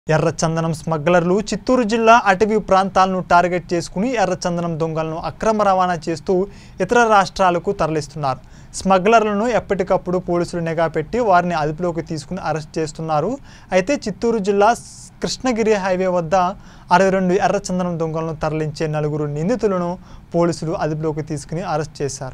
ఎర్రచందనం స్మగ్లర్లు చిత్తూరు జిల్లా అటవీ ప్రాంతాలను టార్గెట్ చేసుకుని ఎర్రచందనం దొంగలను అక్రమ రవాణా చేస్తూ ఇతర రాష్ట్రాలకు తరలిస్తున్నారు స్మగ్లర్లను ఎప్పటికప్పుడు పోలీసులు నిఘా పెట్టి వారిని అదుపులోకి తీసుకుని అరెస్ట్ చేస్తున్నారు అయితే చిత్తూరు జిల్లా కృష్ణగిరి హైవే వద్ద అరవై రెండు ఎర్రచందనం దొంగలను తరలించే నలుగురు నిందితులను పోలీసులు అదుపులోకి తీసుకుని అరెస్ట్ చేశారు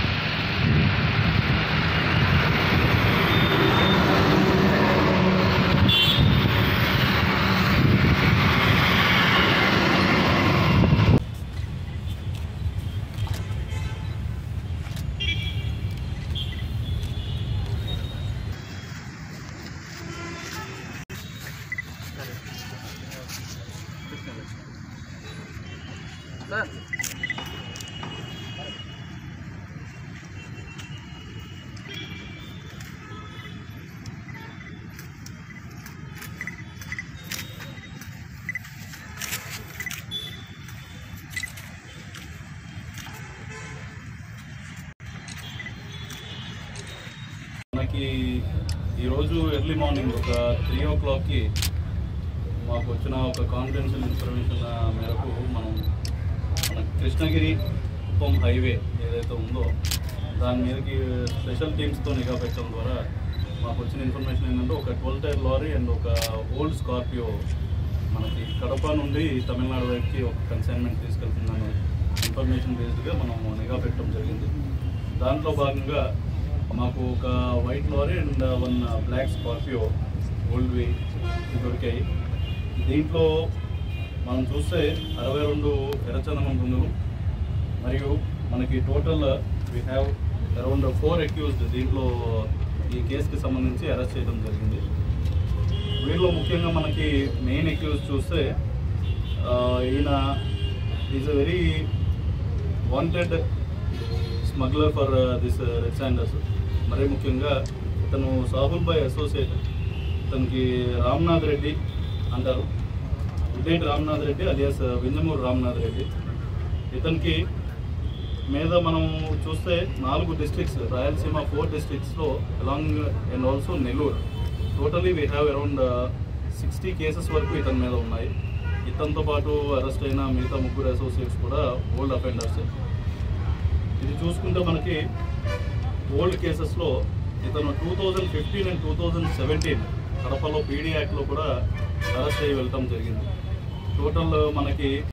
మనకి ఈరోజు ఎర్లీ మార్నింగ్ ఒక త్రీ ఓ క్లాక్కి మాకు వచ్చిన ఒక కాన్ఫిడెన్షియల్ ఇన్ఫర్మేషన్ మేరకు మనం మన కృష్ణగిరి కుప్పం హైవే ఏదైతే ఉందో దాని మీదకి స్పెషల్ టీమ్స్తో నిఘా పెట్టడం ద్వారా మాకు వచ్చిన ఇన్ఫర్మేషన్ ఏంటంటే ఒక ట్వెల్వ్ టైర్ లారీ అండ్ ఒక ఓల్డ్ స్కార్పియో మనకి కడప నుండి తమిళనాడు వైపుకి ఒక కన్సైన్మెంట్ తీసుకెళ్తుందనే ఇన్ఫర్మేషన్ బేస్డ్గా మనం నిఘా పెట్టడం జరిగింది దాంట్లో భాగంగా మాకు ఒక white lorry and one black Scorpio ఓల్డ్వి దొరికాయి దీంట్లో మనం చూస్తే అరవై రెండు ఎర్రచందనం గుండులు మరియు మనకి total we have around four accused దీంట్లో ఈ కేసుకి సంబంధించి అరెస్ట్ చేయడం జరిగింది వీళ్ళు ముఖ్యంగా మనకి మెయిన్ అక్యూజ్ చూస్తే ఆ, ఈయన is a very wanted smuggler for this red sanders మరీ ముఖ్యంగా ఇతను సాహుల్ బాయ్ అసోసియేట్ ఇతనికి రామ్నాథ్ రెడ్డి అంటారు ఉదేట్ రామ్నాథ్ రెడ్డి అలియాస్ వింజమూరు రామ్నాథ్ రెడ్డి ఇతనికి మీద మనం చూస్తే నాలుగు డిస్ట్రిక్ట్స్ రాయలసీమ ఫోర్ డిస్ట్రిక్ట్స్లో along and also Nellore totally we have around sixty cases వరకు ఇతని మీద ఉన్నాయి ఇతనితో పాటు అరెస్ట్ అయిన మిగతా ముగ్గురు అసోసియేట్స్ కూడా ఓల్డ్ అఫెండర్స్ ఇది చూసుకుంటే మనకి ఓల్డ్ కేసెస్లో ఇతను two thousand fifteen and two thousand seventeen కడపలో పీడీ యాక్ట్లో కూడా అరెస్ట్ అయ్యి వెళ్ళటం జరిగింది టోటల్ మనకి